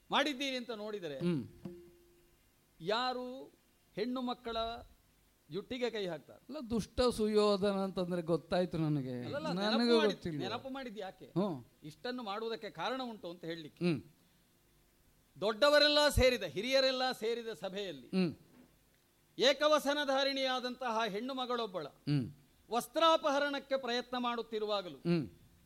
ಮಾಡಿದ್ದೀರಿ ಅಂತ ನೋಡಿದರೆ ಹ್ಮ್ ಯಾರು ಹೆಣ್ಣು ಮಕ್ಕಳ ಜುಟ್ಟಿಗೆ ಕೈ ಹಾಕ್ತಾರೆ ಅಲ್ಲ ದುಷ್ಟ ಸುಯೋಧನ ಅಂತಂದ್ರೆ ಗೊತ್ತಾಯ್ತು ನನಗೆ ಅಲ್ಲಲ್ಲ, ನನಗೆ ನೆನಪು ಮಾಡಿ- ಗೊತ್ತಿಲ್ಲ ನೆನಪು ಮಾಡಿದ್ದು ಯಾಕೆ ಹ್ಮ್ ಇಷ್ಟನ್ನು ಮಾಡುವುದಕ್ಕೆ ಕಾರಣ ಉಂಟು ಅಂತ ಹೇಳಲಿಕ್ಕೆ ಹ್ಮ್ ದೊಡ್ಡವರೆಲ್ಲ ಸೇರಿದ ಹಿರಿಯರೆಲ್ಲ ಸೇರಿದ ಸಭೆಯಲ್ಲಿ ಹ್ಮ್ ಏಕವಸನಧಾರಿಣಿಯಾದಂತಹ ಹೆಣ್ಣು ಮಗಳೊಬ್ಬಳ ಹ್ಮ್ ವಸ್ತ್ರಾಪಹರಣಕ್ಕೆ ಪ್ರಯತ್ನ ಮಾಡುತ್ತಿರುವಾಗಲೂ ಹ್ಮ್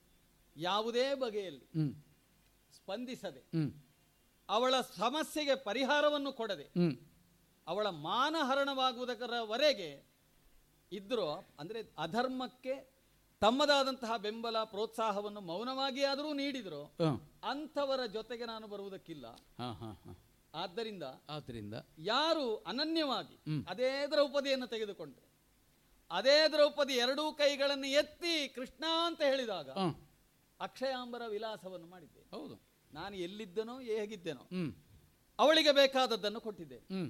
ಯಾವುದೇ ಬಗೆಯಲ್ಲಿ ಹ್ಮ್ ಸ್ಪಂದಿಸದೆ ಹ್ಮ್ ಅವಳ ಸಮಸ್ಯೆಗೆ ಪರಿಹಾರವನ್ನು ಕೊಡದೆ ಹ್ಮ್ ಅವಳ ಮಾನಹರಣವಾಗುವುದರವರೆಗೆ ಇದ್ರೋ ಅಂದ್ರೆ ಅಧರ್ಮಕ್ಕೆ ತಮ್ಮದಾದಂತಹ ಬೆಂಬಲ ಪ್ರೋತ್ಸಾಹವನ್ನು ಮೌನವಾಗಿ ಆದರೂ ನೀಡಿದ್ರು ಹ. ಅಂಥವರ ಜೊತೆಗೆ ನಾನು ಬರುವುದಕ್ಕಿಲ್ಲ ಹ, ಹ, ಹ. ಆದ್ದರಿಂದ ಆದ್ರಿಂದ ಯಾರು ಅನನ್ಯವಾಗಿ ಹ್ಮ್. ಅದೇ ದ್ರೌಪದಿಯನ್ನು ತೆಗೆದುಕೊಂಡ್ರೆ ಅದೇ ದ್ರೌಪದಿ ಎರಡೂ ಕೈಗಳನ್ನು ಎತ್ತಿ ಕೃಷ್ಣ ಅಂತ ಹೇಳಿದಾಗ ಹ. ಅಕ್ಷಯಾಂಬರ ವಿಲಾಸವನ್ನು ಮಾಡಿದ್ದೆ ಹೌದು ನಾನು ಎಲ್ಲಿದ್ದನೋ ಹೇಗಿದ್ದೇನೋ ಹ್ಮ್ ಅವಳಿಗೆ ಬೇಕಾದದ್ದನ್ನು ಕೊಟ್ಟಿದ್ದೆ ಹ್ಮ್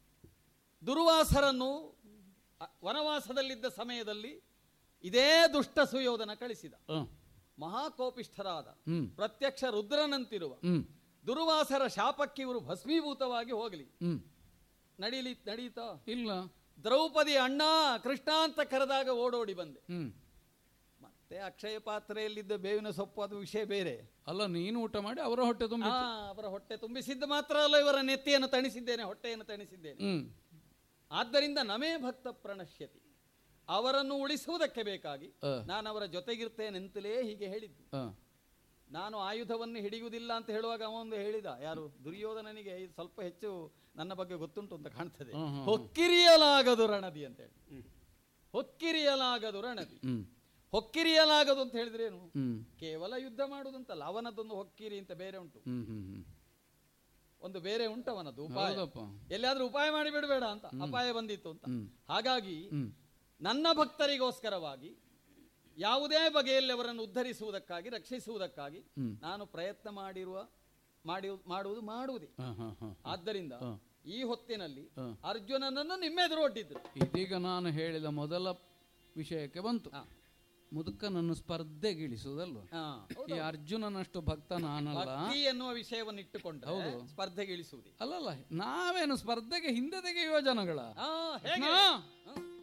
ದುರ್ವಾಸರನ್ನು ಅ- ವನವಾಸದಲ್ಲಿದ್ದ ಸಮಯದಲ್ಲಿ ಇದೇ ದುಷ್ಟ ಸುಯೋಧನ ಕಳಿಸಿದ ಹ. ಮಹಾಕೋಪಿಷ್ಠರಾದ ಹ್ಮ್ ಪ್ರತ್ಯಕ್ಷ ರುದ್ರನಂತಿರುವ ಹ್ಮ್ ದುರ್ವಾಸರ ಶಾಪಕ್ಕೆ ಇವರು ಭಸ್ಮೀಭೂತವಾಗಿ ಹೋಗಲಿ ಹ್ಮ್ ನಡೀಲಿ ನಡೀತಾ ಇಲ್ಲ ದ್ರೌಪದಿ ಅಣ್ಣ ಕೃಷ್ಣ ಅಂತ ಕರೆದಾಗ ಓಡೋಡಿ ಬಂದೆ ಹ್ಮ್ ಮತ್ತೆ ಅಕ್ಷಯ ಪಾತ್ರೆಯಲ್ಲಿದ್ದ ಬೇವಿನ ಸೊಪ್ಪು ಅದು ವಿಷಯ ಬೇರೆ ಅಲ್ಲ ನೀನು ಊಟ ಮಾಡಿ ಅವರ ಹೊಟ್ಟೆ ತುಂಬ ಆ ಅವರ ಹೊಟ್ಟೆ ತುಂಬಿಸಿದ್ದು ಮಾತ್ರ ಅಲ್ಲ ಇವರ ನೆತ್ತಿಯನ್ನು ತಣಿಸಿದ್ದೇನೆ ಹೊಟ್ಟೆಯನ್ನು ತಣಿಸಿದ್ದೇನೆ ಹ್ಮ್ ಆದ್ದರಿಂದ ನಮೇ ಭಕ್ತ ಪ್ರಣಶ್ಯತಿ ಅವರನ್ನು ಉಳಿಸುವುದಕ್ಕೆ ಬೇಕಾಗಿ ಆ. ನಾನು ಅವರ ಜೊತೆಗಿರ್ತೇನೆಂತಲೇ ಹೀಗೆ ಹೇಳಿದ್ದು ಹ. ನಾನು ಆಯುಧವನ್ನು ಹಿಡಿಯುವುದಿಲ್ಲ ಅಂತ ಹೇಳುವಾಗ ಅವನು ಹೇಳಿದ ಯಾರು ದುರ್ಯೋಧನನಿಗೆ ಇದು ಸ್ವಲ್ಪ ಹೆಚ್ಚು ನನ್ನ ಬಗ್ಗೆ ಗೊತ್ತುಂಟು ಅಂತ ಕಾಣ್ತದೆ ಹ್ಮ್, ಹ್ಮ್, ಹ್ಮ್. ಹೊಕ್ಕಿರಿಯಲಾಗದು ರಣದಿ ಅಂತ ಹೇಳಿ ಹೊಕ್ಕಿರಿಯಲಾಗದು ರಣದಿ ಹ್ಮ್ ಹೊಕ್ಕಿರಿಯಲಾಗದು ಅಂತ ಹೇಳಿದ್ರೆ ಏನು ಹ್ಮ್ ಕೇವಲ ಯುದ್ಧ ಮಾಡುವುದಂತಲ್ಲ ಅವನದೊಂದು ಹೊಕ್ಕಿರಿ ಅಂತ ಬೇರೆ ಉಂಟು ಹ್ಮ್ ಹ್ಮ್ ಹ್ಮ್ ಒಂದು ಬೇರೆ ಉಂಟು ಅವನದ್ದು ಉಪಾಯ ಹೌದಪ್ಪ ಎಲ್ಲಿಯಾದ್ರೂ ಉಪಾಯ ಮಾಡಿ ಬಿಡಬೇಡ ಅಂತ ಅಪಾಯ ಬಂದಿತ್ತು ಅಂತ ಹ್ಮ್. ಹಾಗಾಗಿ ಹ್ಮ್ ನನ್ನ ಭಕ್ತರಿಗೋಸ್ಕರವಾಗಿ ಯಾವುದೇ ಬಗೆಯಲ್ಲಿ ಅವರನ್ನು ಉದ್ಧರಿಸುವುದಕ್ಕಾಗಿ ರಕ್ಷಿಸುವುದಕ್ಕಾಗಿ ಹ್ಮ್. ನಾನು ಪ್ರಯತ್ನ ಮಾಡಿರುವ ಮಾಡಿ ಮಾಡುವುದು ಮಾಡುವುದೇ ಹ, ಹ, ಹ. ಆದ್ದರಿಂದ ಹ. ಈ ಹೊತ್ತಿನಲ್ಲಿ ಹ. ಅರ್ಜುನನನ್ನು ನಿಮ್ಮೆದುರು ಒಡ್ಡಿದ್ರು ಇದೀಗ ನಾನು ಹೇಳಿದ ಮೊದಲ ವಿಷಯಕ್ಕೆ ಬಂತು ಹ. ಮುದುಕನನ್ನು ಸ್ಪರ್ಧೆಗಿಳಿಸುವುದಲ್ವ ಹಾ, ಈ ಅರ್ಜುನನಷ್ಟು ಭಕ್ತ ನಾನಲ್ಲ ಭಕ್ತಿ ಎನ್ನುವ ವಿಷಯವನ್ನು ಇಟ್ಟುಕೊಂಡ್ರೆ ಹೌದು. ಸ್ಪರ್ಧೆಗೆ ಇಳಿಸುವುದೇ ಅಲ್ಲಲ್ಲ ನಾವೇನು ಸ್ಪರ್ಧೆಗೆ ಹಿಂದೆ ತೆಗೆಯುವ ಜನಗಳ ಆ, ಹೇಗೆ ಹಾ. ಹ?